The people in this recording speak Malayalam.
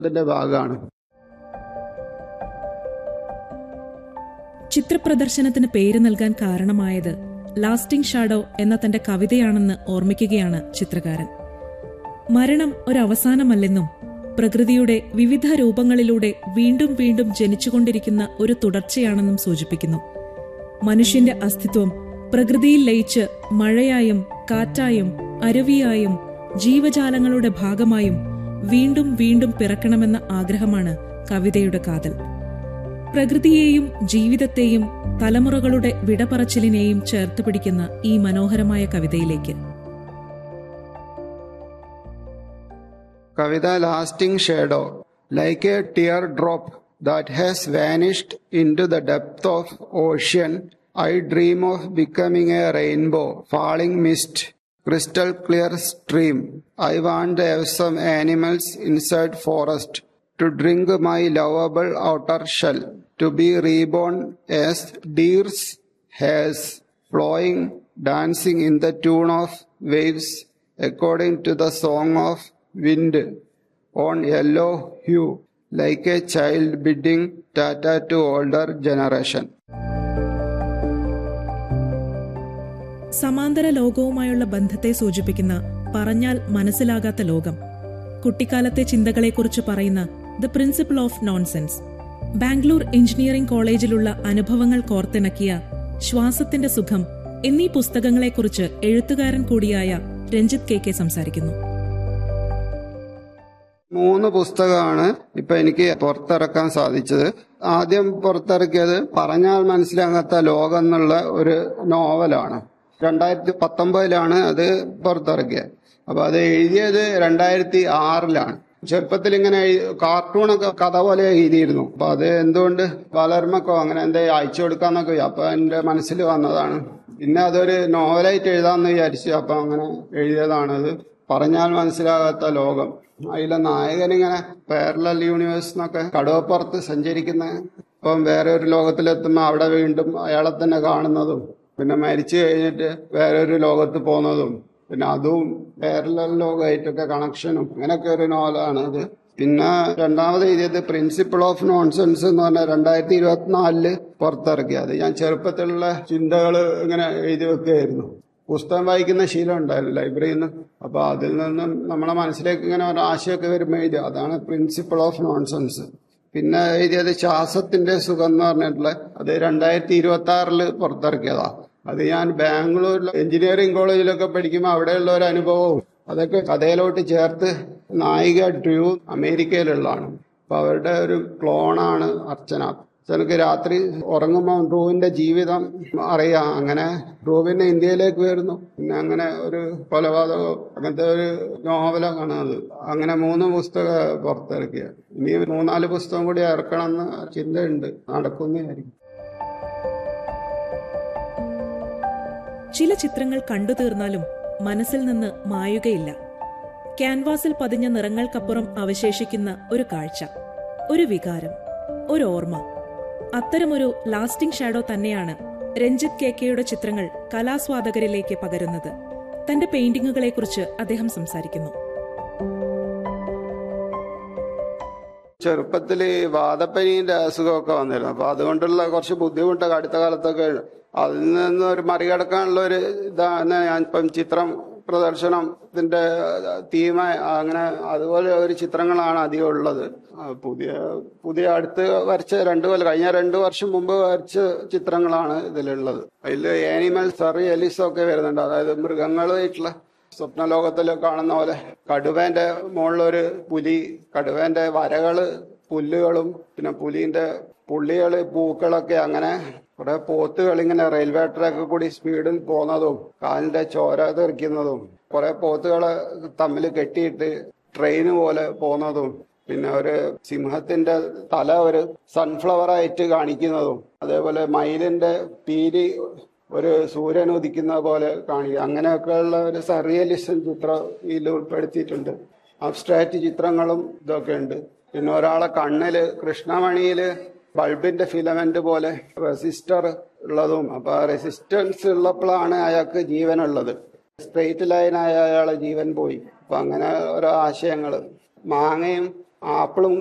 ഇതിന്റെ ഭാഗമാണ് ചിത്രപ്രദർശനത്തിന് പേര് നൽകാൻ കാരണമായത് ലാസ്റ്റിംഗ് ഷാഡോ എന്ന തന്റെ കവിതയാണെന്ന് ഓർമ്മിക്കുകയാണ് ചിത്രകാരൻ മരണം ഒരവസാനമല്ലെന്നും പ്രകൃതിയുടെ വിവിധ രൂപങ്ങളിലൂടെ വീണ്ടും വീണ്ടും ജനിച്ചുകൊണ്ടിരിക്കുന്ന ഒരു തുടർച്ചയാണെന്നും സൂചിപ്പിക്കുന്നു മനുഷ്യന്റെ അസ്തിത്വം പ്രകൃതിയിൽ ലയിച്ച് മഴയായും കാറ്റായും അരുവിയായും ജീവജാലങ്ങളുടെ ഭാഗമായും വീണ്ടും വീണ്ടും പിറക്കണമെന്ന ആഗ്രഹമാണ് കവിതയുടെ കാതൽ പ്രകൃതിയെയും ജീവിതത്തെയും തലമുറകളുടെ വിടപറച്ചിലിനെയും ചേർത്ത് പിടിക്കുന്ന ഈ മനോഹരമായ കവിതയിലേക്ക് കവിത lasting shadow like a tear drop that has vanished into the depth of ocean I dream of becoming a rainbow falling mist crystal clear stream I want have some animals inside forest to drink my lovable outer shell, to be reborn as deer's hairs, flowing, dancing in the tune of waves, according to the song of wind, on yellow hue, like a child bidding tata to older generation. സമാന്തര ലോകവുമായുള്ള ബന്ധത്തെ സൂചിപ്പിക്കുന്ന പറഞ്ഞാൽ മനസ്സിലാകാത്ത ലോകം കുട്ടിക്കാലത്തെ ചിന്തകളെക്കുറിച്ച് പറയുന്ന the principle of nonsense Bangalore engineering കോളേജിലുള്ള അനുഭവങ്ങൾ കോർത്തിണക്കിയ ശ്വാസത്തിന്റെ സുഖം എന്നീ പുസ്തകങ്ങളെക്കുറിച്ച് എഴുത്തുകാരൻ കൂടിയായ രഞ്ജിത്ത് കെ കെ സംസാരിക്കുന്നു മൂന്ന് പുസ്തകമാണ് ഇപ്പൊ എനിക്ക് പുറത്തിറക്കാൻ സാധിച്ചത് ആദ്യം പുറത്തിറക്കിയത് പറഞ്ഞാൽ മനസ്സിലാകാത്ത ലോകം എന്നുള്ള ഒരു നോവലാണ് രണ്ടായിരത്തി പത്തൊമ്പതിലാണ് അത് പുറത്തിറക്കിയത് അപ്പൊ അത് എഴുതിയത് രണ്ടായിരത്തി ആറിലാണ് ചെറുപ്പത്തിൽ ഇങ്ങനെ എഴു- കാർട്ടൂണൊക്കെ കഥ പോലെ എഴുതിയിരുന്നു അപ്പൊ അത് എന്തുകൊണ്ട് വളർമക്കോ അങ്ങനെ എന്താ അയച്ചു കൊടുക്കാന്നൊക്കെ വിചാ- അപ്പൊ എന്റെ മനസ്സിൽ വന്നതാണ് പിന്നെ അതൊരു നോവലായിട്ട് എഴുതാന്ന് വിചാരിച്ചു അപ്പൊ അങ്ങനെ എഴുതിയതാണത് പറഞ്ഞാൽ മനസ്സിലാകാത്ത ലോകം അതിലെ നായകൻ ഇങ്ങനെ പാരലൽ യൂണിവേഴ്സ് എന്നൊക്കെ കടവപ്പുറത്ത് സഞ്ചരിക്കുന്ന ഇപ്പം വേറെ ഒരു ലോകത്തിലെത്തുമ്പോൾ അവിടെ വീണ്ടും അയാളെ തന്നെ കാണുന്നതും പിന്നെ മരിച്ചു കഴിഞ്ഞിട്ട് വേറെ ഒരു ലോകത്ത് പോകുന്നതും പിന്നെ അതും പാരലൽ ലോകമായിട്ടൊക്കെ കണക്ഷനും അങ്ങനെയൊക്കെ ഒരു നോവലാണ് ഇത് പിന്നെ രണ്ടാമത് എഴുതിയത് പ്രിൻസിപ്പിൾ ഓഫ് നോൺസെൻസ് എന്ന് പറഞ്ഞ രണ്ടായിരത്തി ഇരുപത്തിനാലില് പുറത്തിറക്കിയത് ഞാൻ ചെറുപ്പത്തിലുള്ള ചിന്തകൾ ഇങ്ങനെ എഴുതി വെക്കുകയായിരുന്നു പുസ്തകം വായിക്കുന്ന ശീലം ഉണ്ടായിരുന്നു ലൈബ്രറിയിൽ നിന്ന് അപ്പൊ അതിൽ നിന്നും നമ്മളെ മനസ്സിലേക്ക് ഇങ്ങനെ ഒരു ആശയമൊക്കെ വരുമ്പോൾ എഴുതി അതാണ് പ്രിൻസിപ്പിൾ ഓഫ് നോൺസെൻസ് പിന്നെ എഴുതിയത് ശ്വാസത്തിന്റെ സുഖം എന്ന് പറഞ്ഞിട്ടുള്ള അത് രണ്ടായിരത്തി ഇരുപത്തി ആറില് പുറത്തിറക്കിയതാ അത് ഞാൻ ബാംഗ്ലൂരിൽ എഞ്ചിനീയറിംഗ് കോളേജിലൊക്കെ പഠിക്കുമ്പോൾ അവിടെയുള്ള ഒരു അനുഭവവും അതൊക്കെ കഥയിലോട്ട് ചേർത്ത് നായിക ഡ്രൂ അമേരിക്കയിലുള്ളതാണ് അപ്പൊ അവരുടെ ഒരു ക്ലോണാണ് അർച്ചന ചിലക്ക് രാത്രി ഉറങ്ങുമ്പോൾ ഡ്രൂവിന്റെ ജീവിതം അറിയാം അങ്ങനെ ഡ്രൂവിന്റെ ഇന്ത്യയിലേക്ക് വരുന്നു പിന്നെ അങ്ങനെ ഒരു കൊലപാതകം അങ്ങനത്തെ ഒരു നോവലാണ് അത് അങ്ങനെ മൂന്ന് പുസ്തകം പുറത്തിറക്കിയ ഇനി മൂന്നാല് പുസ്തകം കൂടി ഇറക്കണമെന്ന് ചിന്തയുണ്ട് നടക്കുന്നതായിരിക്കും ചില ചിത്രങ്ങൾ കണ്ടു തീർന്നാലും മനസ്സിൽ നിന്ന് മായുകയില്ല ക്യാൻവാസിൽ പതിഞ്ഞ നിറങ്ങൾക്കപ്പുറം അവശേഷിക്കുന്ന ഒരു കാഴ്ച ഒരു വികാരം ഒരു ഓർമ്മ അത്തരമൊരു ലാസ്റ്റിംഗ് ഷാഡോ തന്നെയാണ് രഞ്ജിത്ത് കെ കെയുടെ ചിത്രങ്ങൾ കലാസ്വാദകരിലേക്ക് പകരുന്നത് തന്റെ പെയിന്റിങ്ങുകളെക്കുറിച്ച് അദ്ദേഹം സംസാരിക്കുന്നു ചെറുപ്പത്തിൽ വാദപ്പനീന്റെ അസുഖമൊക്കെ വന്നിരുന്നു അപ്പൊ അതുകൊണ്ടുള്ള കുറച്ച് ബുദ്ധിമുട്ടൊക്കെ അടുത്ത കാലത്തൊക്കെ അതിൽ നിന്ന് ഒരു മറികടക്കാനുള്ള ഒരു ഇതാണ് ഞാൻ ഇപ്പം ചിത്രം പ്രദർശനത്തിന്റെ തീമ അങ്ങനെ അതുപോലെ ഒരു ചിത്രങ്ങളാണ് അധികം ഉള്ളത് ആ, പുതിയ പുതിയ അടുത്ത് വരച്ച രണ്ടു കൊല്ലം കഴിഞ്ഞ രണ്ടു വർഷം മുമ്പ് വരച്ച ചിത്രങ്ങളാണ് ഇതിലുള്ളത് അതിൽ ആനിമൽസ് റിയലിസം ഒക്കെ വരുന്നുണ്ട് അതായത് മൃഗങ്ങളുമായിട്ടുള്ള സ്വപ്നലോകത്തിൽ കാണുന്ന പോലെ കടുവേന്റെ മുകളിലൊരു പുലി കടുവേന്റെ വരകള് പുല്ലുകളും പിന്നെ പുലിന്റെ പുള്ളികള് പൂക്കളൊക്കെ അങ്ങനെ കുറെ പോത്തുകൾ ഇങ്ങനെ റെയിൽവേ ട്രാക്ക് കൂടി സ്പീഡിൽ പോകുന്നതും കാലിന്റെ ചോര തെറിക്കുന്നതും കുറെ പോത്തുകളെ തമ്മിൽ കെട്ടിയിട്ട് ട്രെയിന് പോലെ പോകുന്നതും പിന്നെ ഒരു സിംഹത്തിന്റെ തല ഒരു സൺഫ്ലവർ ആയിട്ട് കാണിക്കുന്നതും അതേപോലെ മയിലിന്റെ പീലി ഒരു സൂര്യൻ ഉദിക്കുന്ന പോലെ കാണിക്കുക അങ്ങനെയൊക്കെയുള്ള ഒരു സർറിയലിസം ചിത്രം ഇതിൽ ഉൾപ്പെടുത്തിയിട്ടുണ്ട് അബ്സ്ട്രാക്ട് ചിത്രങ്ങളും ഇതൊക്കെ ഉണ്ട് പിന്നെ ഒരാളെ കണ്ണില് കൃഷ്ണമണിയില് ബൾബിന്റെ ഫിലമെന്റ് പോലെ റെസിസ്റ്റർ ഉള്ളതും അപ്പൊ റെസിസ്റ്റൻസ് ഉള്ളപ്പോഴാണ് അയാൾക്ക് ജീവനുള്ളത് സ്ട്രെയിറ്റ് ലൈനായ അയാളെ ജീവൻ പോയി അപ്പൊ അങ്ങനെ ഓരോ ആശയങ്ങൾ മാങ്ങയും ആപ്പിളും